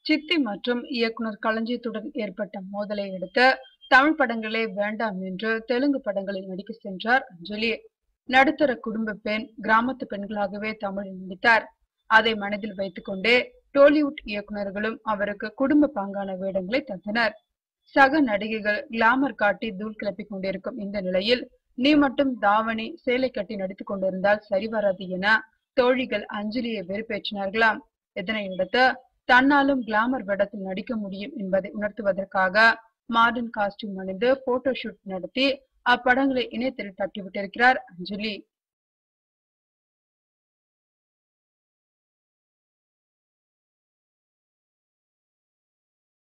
சித்தி மற்றும் இயக்குனர் களஞ்சியத்துடன் ஏற்பட்ட மோதலை அடுத்து தமிழ் படங்களே வேண்டாம் என்று தெலுங்கு படங்களில் நடிக்க சென்றார் அஞ்சலி நடுத்தர குடும்ப பெண் கிராமத்து பெண்களாகவே தமிழில் நடித்தார் அதை மனதில் வைத்துக்கொண்டே டோலிவுட் இயக்குனர்களும் அவருக்கு குடும்ப பாங்கான வேடங்களை தந்தனர் சக நடிகைகள் கிளாமர் காட்டி தூள் கிளப்பிக் கொண்டிருக்கும் இந்த நிலையில் நீ மட்டும் தாவணி சேலை கட்டி நடித்துக் கொண்டிருந்தால் சரி வராது என தோழிகள் அஞ்சலியை வெறுப்பேற்றினார்களாம் இதனையடுத்து தன்னாலும் கிளாமர் வேடத்தில் நடிக்க முடியும் என்பதை உணர்த்துவதற்காக மாடர்ன் காஸ்டியூம் அணிந்து போட்டோ ஷூட் நடத்தி அப்படங்களை இணையத்தில் தட்டிவிட்டிருக்கிறார் அஞ்சலி